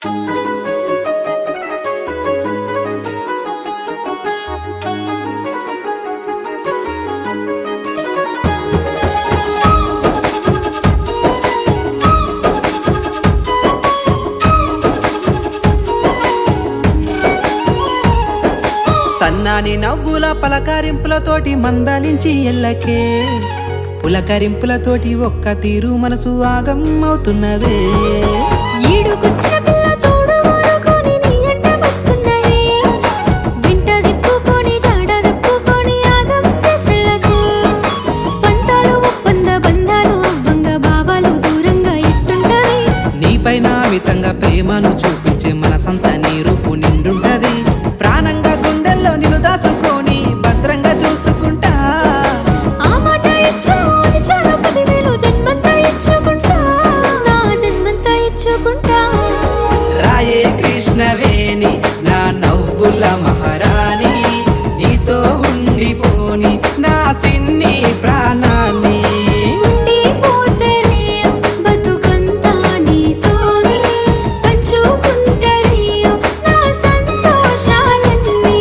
సన్నాని నవ్వుల పలకరింపులతోటి మందలించి ఎల్లకే పులకరింపులతోటి ఒక్క తీరు మనసు ఆగం అవుతున్నదే ఈడుకొచ్చిన పిల్ల తోడు ఊరుకొని నీ ఎంట వస్తున్నది. వింట దిప్పుకొని జాడ దిప్పుకొని ఆగం చేసెళ్ళకు. పంతాలు ఒప్పంద బంధాలు అవ్వంగ భావాలు దూరంగా ఎట్టుంటవి నీపైన మితంగా ప్రేమను చూపించే మనసంతా నీ రూపు నిండుంటది ప్రాణంగా గుండెల్లో నిన్ను దాసుకొని భద్రంగా చూసుకుంటా ఆ మాట ఇచ్చావు అది చాలా పదివేలు జన్మంతా ఇచ్చుకుంటా నా జన్మంతా ఇచ్చుకుంటా రాయే కృష్ణవేణి నా నవ్వుల మహారాణి నీతో ఉండిపోని నా సిన్ని ప్రాణాన్ని ఉండిపోతేనే బతుకంతా నీతోనే పంచుకుంటరే నా సంతోషాలన్నీ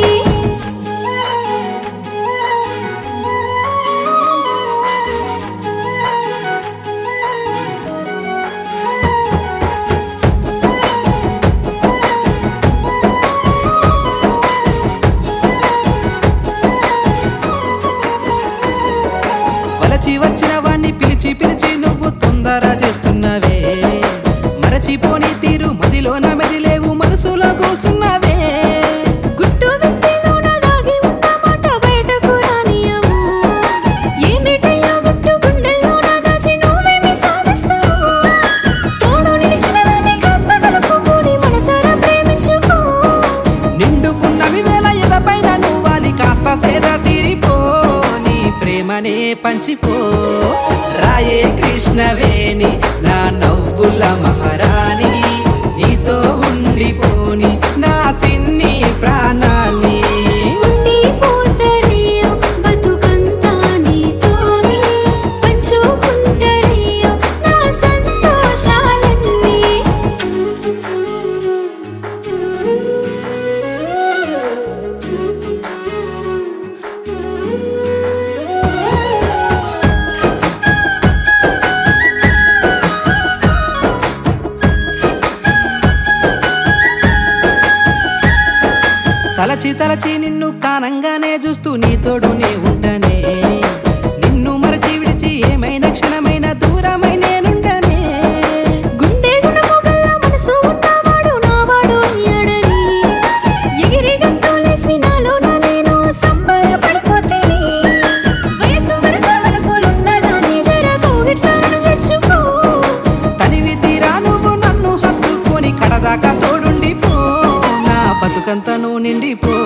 వలచి వచ్చిన వాణ్ణి పిలిచి పిలిచి నువ్వు తొందర చేస్తున్నవే మరచిపోని తీరు మదిలోన మెదిలేవు మనసులో కూసున్నవే గుట్టు విప్పిలోన దాగి ఉన్న మాట బయటకు రానియవు ఏమిటయ్యా గుట్టు గుండెల్లోన దాచి నువ్వేమి సాధిస్తావు తోడు నిలిచిన దాన్ని కాస్త కలుపుకొని మనసారా ప్రేమించుకో నిండుకున్నవి వేల ఎదపైన నువ్వాలి కాస్త సేద తీరిపో నీ ప్రేమనే పంచిపో రాయే కృష్ణవేణి నా నవ్వుల మహారాణి నీతో ఉండిపోని నా సిన్ని ప్రాణాన్ని ఉండిపోతరే బతుకంతా నీతోనే పంచుకుంటరే నా సంతోషాలన్నీ తలచి తలచి నిన్ను ప్రాణంగానే చూస్తూ నీ తోడునే ఉంటానే నిన్ను మరచి విడిచి ఏమైనా క్షణమైన దూరమై నేనుండనే గుండె గుణము గల్ల మనసు ఉన్నవాడు నావాడు అయ్యాడని ఎగిరి గంతులేసి నాలోన నేను సంబరపడిపోతేనే వయసు వరస వరకులున్నదాన్ని జర కోగిట్లను తెచ్చుకో తనివి తీరా నువ్వు నన్ను హత్తుకొని కడదాకా తోడుండిపో నా బతుకంతా నువ్వు నిండిపో